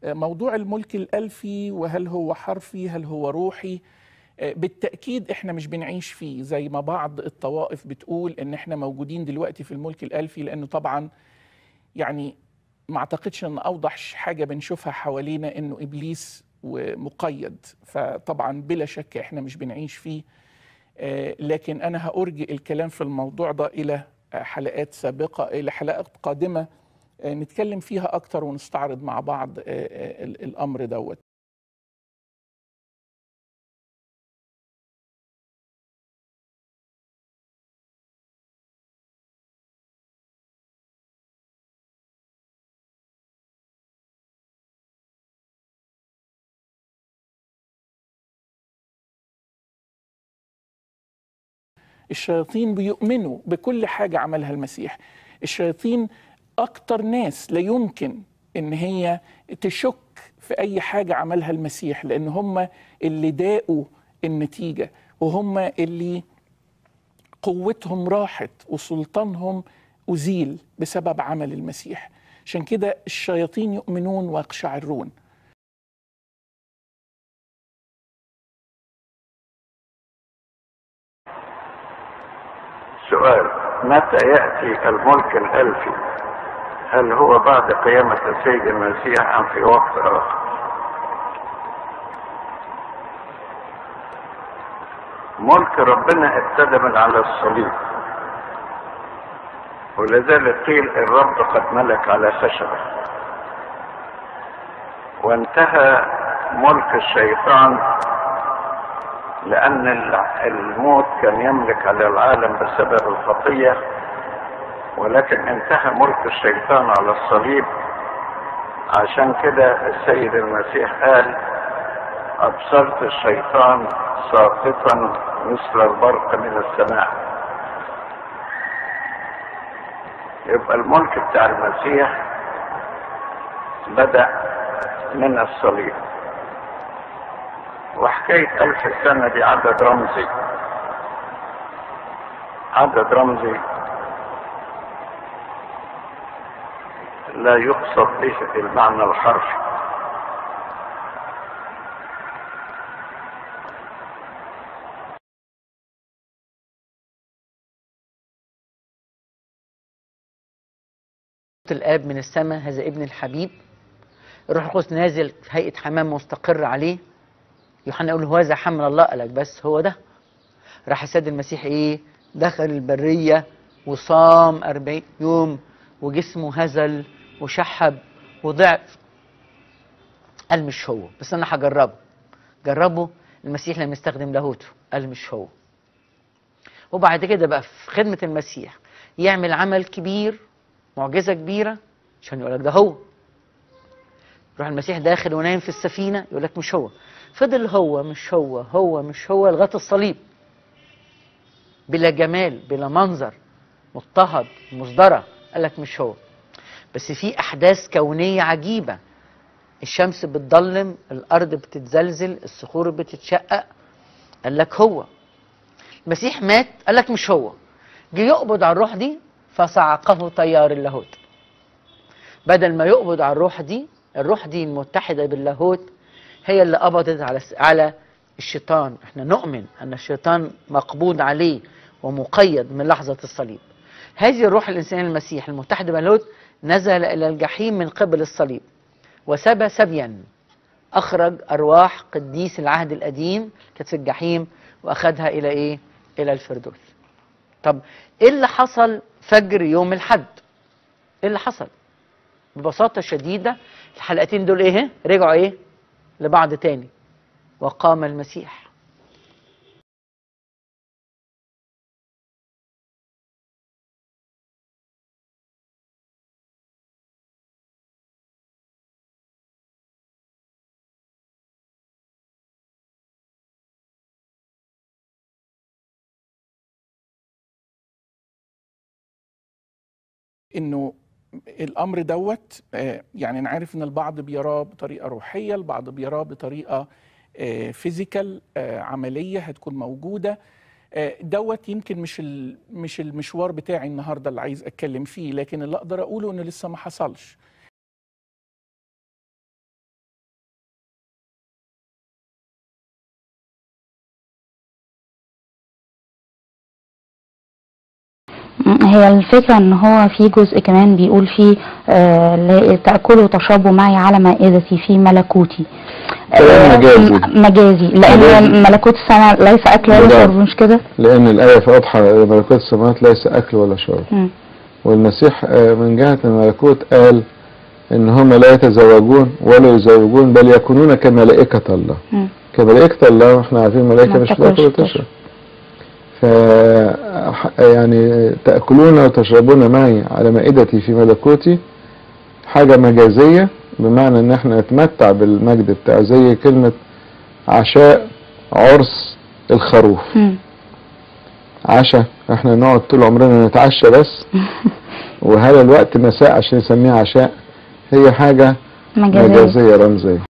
موضوع الملك الألفي وهل هو حرفي هل هو روحي بالتأكيد احنا مش بنعيش فيه زي ما بعض الطوائف بتقول ان احنا موجودين دلوقتي في الملك الألفي لأنه طبعا يعني ما اعتقدش ان اوضح حاجة بنشوفها حوالينا انه ابليس ومقيد فطبعا بلا شك احنا مش بنعيش فيه لكن انا هأرجئ الكلام في الموضوع ده الى حلقات سابقة الى حلقات قادمة نتكلم فيها اكتر ونستعرض مع بعض الامر دوت الشياطين بيؤمنوا بكل حاجة عملها المسيح الشياطين أكتر ناس لا يمكن إن هي تشك في أي حاجة عملها المسيح لأن هم اللي داقوا النتيجة وهم اللي قوتهم راحت وسلطانهم أزيل بسبب عمل المسيح عشان كده الشياطين يؤمنون ويقشعرون سؤال متى يأتي الملك الألفي هل هو بعد قيامة السيد المسيح أم في وقت آخر ملك ربنا ابتدى من على الصليب ولذلك قيل الرب قد ملك على خشبه وانتهى ملك الشيطان لأن الموت كان يملك على العالم بسبب الخطية ولكن انتهى ملك الشيطان على الصليب عشان كده السيد المسيح قال أبصرت الشيطان ساقطا مثل البرق من السماء يبقى الملك بتاع المسيح بدأ من الصليب وحكاية ألف سنة دي عدد رمزي عدد رمزي لا يقصد به المعنى الحرفي الآب من السماء هذا ابن الحبيب الروح القدس نازل في هيئة حمام مستقر عليه يوحنا يقول هذا حمل الله قالك بس هو ده راح السيد المسيح ايه دخل البرية وصام أربعين يوم وجسمه هزل وشحب وضعف قال مش هو بس انا هجربه جربه المسيح لم يستخدم لاهوته قال مش هو وبعد كده بقى في خدمة المسيح يعمل عمل كبير معجزة كبيرة عشان يقول لك ده هو يروح المسيح داخل ونايم في السفينة يقول لك مش هو فضل هو مش هو هو مش هو لغاية الصليب بلا جمال بلا منظر مضطهد مصدرة قال لك مش هو بس في أحداث كونية عجيبة الشمس بتضلم الأرض بتتزلزل الصخور بتتشقق قال لك هو المسيح مات قال لك مش هو جه يقبض على الروح دي فصعقه طيار اللاهوت بدل ما يقبض على الروح دي الروح دي المتحدة باللاهوت هي اللي قبضت على على الشيطان احنا نؤمن ان الشيطان مقبوض عليه ومقيد من لحظة الصليب هذه الروح الإنسان المسيح المتحدة باللاهوت نزل إلى الجحيم من قبل الصليب وسبى سبيا أخرج أرواح قديس العهد القديم كانت في الجحيم وأخذها إلى إيه؟ إلى الفردوس طب إيه اللي حصل فجر يوم الحد؟ إيه اللي حصل؟ ببساطة شديدة الحلقتين دول إيه؟ رجعوا إيه؟ لبعض تاني وقام المسيح انه الامر دوت آه، يعني انا عارف ان البعض بيراه بطريقه روحيه البعض بيراه بطريقه آه، فيزيكال آه، عمليه هتكون موجوده آه، دوت يمكن مش ال- مش المشوار بتاعي النهارده اللي عايز اتكلم فيه لكن اللي اقدر اقوله انه لسه ما حصلش م- هي الفكرة ان هو في جزء كمان بيقول فيه آه لا- تأكلوا وتشربوا معي على مائدتي في ملكوتي كلام آه، مجازي. م- مجازي لان مجازي. ملكوت السماء ليس اكل ولا بالظبط. شرب مش كده لأن الآية في واضحة ملكوت السماوات ليس أكل ولا شرب م. والمسيح آه، من جهة الملكوت قال إن هم لا يتزوجون ولا يزوجون بل يكونون كملائكة الله م. كملائكة الله احنا عارفين الملائكة ما مش بتاكلش بتاكل وتشرب ف يعني تأكلون وتشربون معي على مائدتي في ملكوتي حاجة مجازية بمعنى ان احنا نتمتع بالمجد بتاع زي كلمة عشاء عرس الخروف م. عشاء احنا نقعد طول عمرنا نتعشى بس وهل الوقت مساء عشان نسميه عشاء هي حاجة مجازية مجازية رمزية